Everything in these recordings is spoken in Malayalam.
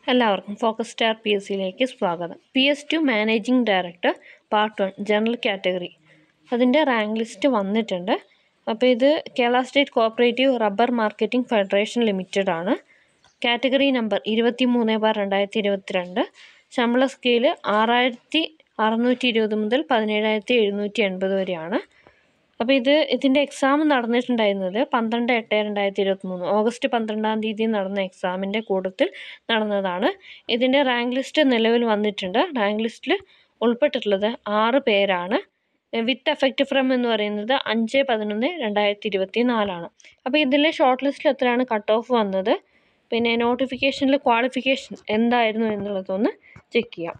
എല്ലാവർക്കും ഫോക്കസ് സ്റ്റാർ പി എസ് സിയിലേക്ക് സ്വാഗതം P S to managing director part one general category അതിൻ്റെ റാങ്ക് ലിസ്റ്റ് വന്നിട്ടുണ്ട് അപ്പോൾ ഇത് Kerala state cooperative rubber marketing federation limited ആണ് കാറ്റഗറി നമ്പർ ഇരുപത്തി മൂന്ന് ബാർ രണ്ടായിരത്തി ഇരുപത്തിരണ്ട് ശമ്പള സ്കെയില് ആറായിരത്തി അറുന്നൂറ്റി ഇരുപത് മുതൽ പതിനേഴായിരത്തി എഴുന്നൂറ്റി എൺപത് വരെയാണ് അപ്പോൾ ഇത് ഇതിൻ്റെ എക്സാം നടന്നിട്ടുണ്ടായിരുന്നത് പന്ത്രണ്ട് എട്ട് രണ്ടായിരത്തി ഇരുപത്തി മൂന്ന് ഓഗസ്റ്റ് പന്ത്രണ്ടാം തീയതി നടന്ന എക്സാമിൻ്റെ കൂട്ടത്തിൽ നടന്നതാണ് ഇതിൻ്റെ റാങ്ക് ലിസ്റ്റ് നിലവിൽ വന്നിട്ടുണ്ട് റാങ്ക് ലിസ്റ്റിൽ ഉൾപ്പെട്ടിട്ടുള്ളത് ആറ് പേരാണ് വിത്ത് എഫക്റ്റ് ഫ്രം എന്ന് പറയുന്നത് അഞ്ച് പതിനൊന്ന് രണ്ടായിരത്തി ഇരുപത്തി നാലാണ് അപ്പോൾ ഇതിലെ ഷോർട്ട് ലിസ്റ്റിൽ എത്രയാണ് കട്ട് ഓഫ് വന്നത് പിന്നെ നോട്ടിഫിക്കേഷനിൽ ക്വാളിഫിക്കേഷൻ എന്തായിരുന്നു എന്നുള്ളതൊന്ന് ചെക്ക് ചെയ്യാം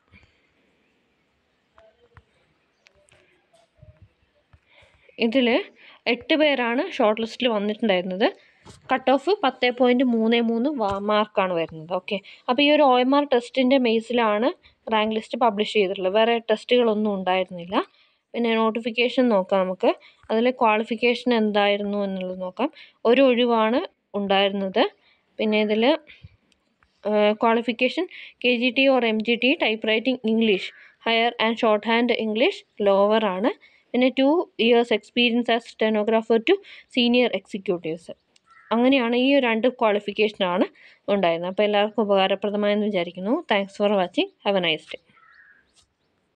ഇതിൽ എട്ട് പേരാണ് ഷോർട്ട് ലിസ്റ്റിൽ വന്നിട്ടുണ്ടായിരുന്നത് കട്ട് ഓഫ് പത്ത് പോയിൻറ്റ് മൂന്ന് മൂന്ന് മാർക്കാണ് വരുന്നത് ഓക്കെ അപ്പോൾ ഈ ഒരു ഒ എം ആർ ടെസ്റ്റിൻ്റെ ബേസിലാണ് റാങ്ക് ലിസ്റ്റ് പബ്ലിഷ് ചെയ്തിട്ടുള്ളത് വേറെ ടെസ്റ്റുകളൊന്നും ഉണ്ടായിരുന്നില്ല പിന്നെ നോട്ടിഫിക്കേഷൻ നോക്കാം നമുക്ക് അതിൽ ക്വാളിഫിക്കേഷൻ എന്തായിരുന്നു എന്നുള്ളത് നോക്കാം ഒരു ഒഴിവാണ് ഉണ്ടായിരുന്നത് പിന്നെ ഇതിൽ qualification K G T or M G T type writing English higher and shorthand English lower ആണ് പിന്നെ two years experience as stenographer to senior executives അങ്ങനെയാണ് ഈ രണ്ട് ക്വാളിഫിക്കേഷനാണ് ഉണ്ടായിരുന്നത് അപ്പോൾ എല്ലാവർക്കും ഉപകാരപ്രദമായെന്ന് വിചാരിക്കുന്നു thanks for watching have a nice day